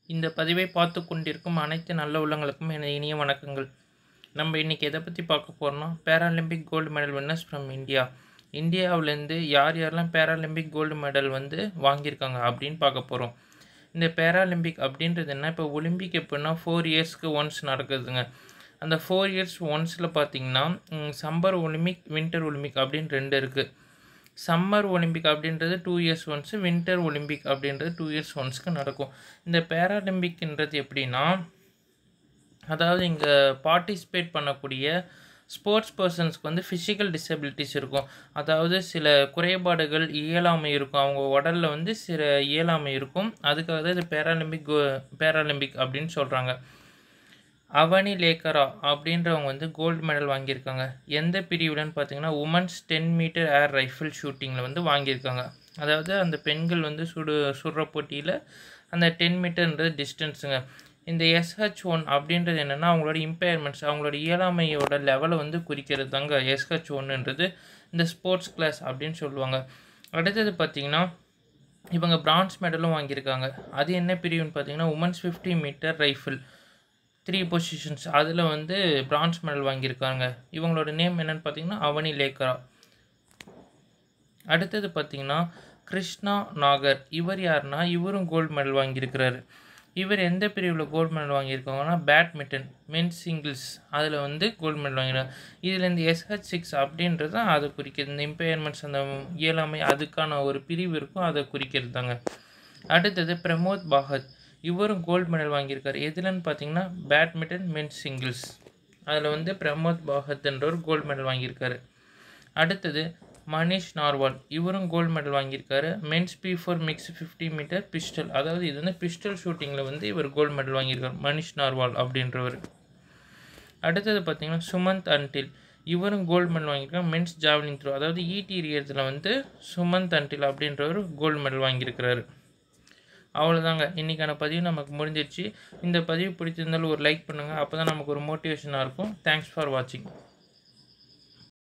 இந்த பதிவை பார்த்து கொண்டிருக்கும் அனைத்து நல்ல உள்ளங்களுக்கும் எனது இனிய வணக்கங்கள் நம்ம இன்றைக்கி எதை பற்றி பார்க்க போகிறோம்னா Paralympic gold medal winners from India இந்தியாவிலேருந்து யார் யாரெல்லாம் பேராலிம்பிக் கோல்டு மெடல் வந்து வாங்கியிருக்காங்க அப்படின்னு பார்க்க போகிறோம் இந்த பேராலிம்பிக் அப்படின்றது என்ன இப்போ ஒலிம்பிக் எப்படின்னா ஃபோர் இயர்ஸ்க்கு ஒன்ஸ் நடக்குதுங்க அந்த ஃபோர் இயர்ஸ் ஒன்ஸில் பார்த்தீங்கன்னா சம்மர் ஒலிம்பிக் வின்டர் ஒலிம்பிக் அப்படின்னு ரெண்டு இருக்குது சம்மர் ஒலிம்பிக் அப்படின்றது two years once winter Olympic அப்படின்றது டூ இயர்ஸ் ஒன்ஸ்க்கு நடக்கும் இந்த பேராலிம்பிக்ன்றது எப்படின்னா அதாவது இங்கே பார்ட்டிசிபேட் பண்ணக்கூடிய ஸ்போர்ட்ஸ் பர்சன்ஸ்க்கு வந்து ஃபிசிக்கல் டிசபிலிட்டிஸ் இருக்கும் அதாவது சில குறைபாடுகள் இயலாமை இருக்கும் அவங்க உடலில் வந்து சில இயலாமை இருக்கும் அதுக்காக தான் இது பேராலிம்பிக் பேராலிம்பிக் அப்படின்னு சொல்கிறாங்க அவனி லேக்கரா அப்படின்றவங்க வந்து கோல்டு மெடல் வாங்கியிருக்காங்க எந்த பிரிவுலன்னு பார்த்தீங்கன்னா women's ten metre air rifle ஷூட்டிங்கில் வந்து வாங்கியிருக்காங்க அதாவது அந்த பெண்கள் வந்து சுடு சுடுற போட்டியில் அந்த டென் மீட்டர்ன்றது டிஸ்டன்ஸுங்க இந்த எஸ்ஹெச் ஒன் அப்படின்றது என்னென்னா அவங்களோட இம்பேர்மெண்ட்ஸ் அவங்களோட இயலாமையோட லெவலை வந்து குறிக்கிறது தாங்க எஸ்ஹெச் ஒன்றுன்றது இந்த ஸ்போர்ட்ஸ் கிளாஸ் அப்படின்னு சொல்லுவாங்க அடுத்தது பார்த்திங்கன்னா இவங்க பிரான்ஸ் மெடலும் வாங்கியிருக்காங்க அது என்ன பிரிவுன்னு பார்த்தீங்கன்னா women's fifty metre rifle three positions அதில் வந்து பிரான்ஸ் மெடல் வாங்கியிருக்காங்க இவங்களோட நேம் என்னென்னு பார்த்தீங்கன்னா அவனி லேக்கரா அடுத்தது பார்த்தீங்கன்னா கிருஷ்ணா நாகர் இவர் யாருன்னா இவரும் கோல்டு மெடல் வாங்கியிருக்கிறாரு இவர் எந்த பிரிவில் கோல்டு மெடல் வாங்கியிருக்காங்கன்னா பேட்மிண்டன் மென்ஸ் சிங்கிள்ஸ் அதில் வந்து கோல்டு மெடல் வாங்கியிருக்காங்க இதில் இந்த எஸ்ஹெச் சிக்ஸ் அப்படின்றது அதை குறிக்கிறது இந்த இம்பேர்மெண்ட்ஸ் அந்த இயலாமை அதுக்கான ஒரு பிரிவு இருக்கும் அதை குறிக்கிறது தாங்க அடுத்தது பிரமோத் பாகத் இவரும் கோல்டு மெடல் வாங்கியிருக்காரு எதுலன்னு பார்த்தீங்கன்னா பேட்மிண்டன் மென்ஸ் சிங்கிள்ஸ் அதில் வந்து பிரமோத் பாகத்ன்றவர் கோல்டு மெடல் வாங்கியிருக்காரு அடுத்தது மனிஷ் நார்வால் இவரும் கோல்டு மெடல் வாங்கியிருக்காரு men's P four mix fifty metre pistol அதாவது இது வந்து பிஸ்டல் ஷூட்டிங்கில் வந்து இவர் கோல்டு மெடல் வாங்கியிருக்காரு மனிஷ் நார்வால் அப்படின்றவர் அடுத்தது பார்த்தீங்கன்னா சுமந்த் அன்டில் இவரும் கோல்டு மெடல் வாங்கியிருக்காரு மென்ஸ் ஜாவலின் த்ரோ அதாவது ஈட்டி எறியறதுல வந்து சுமந்த் அன்டில் அப்படின்றவர் கோல்டு மெடல் வாங்கியிருக்கிறாரு அவ்வளோதாங்க இன்றைக்கான பதிவு நமக்கு முடிஞ்சிருச்சு இந்த பதிவு பிடிச்சிருந்தாலும் ஒரு லைக் பண்ணுங்கள் அப்போ தான் நமக்கு ஒரு மோட்டிவேஷனாக இருக்கும் தேங்க்ஸ் ஃபார் வாட்சிங்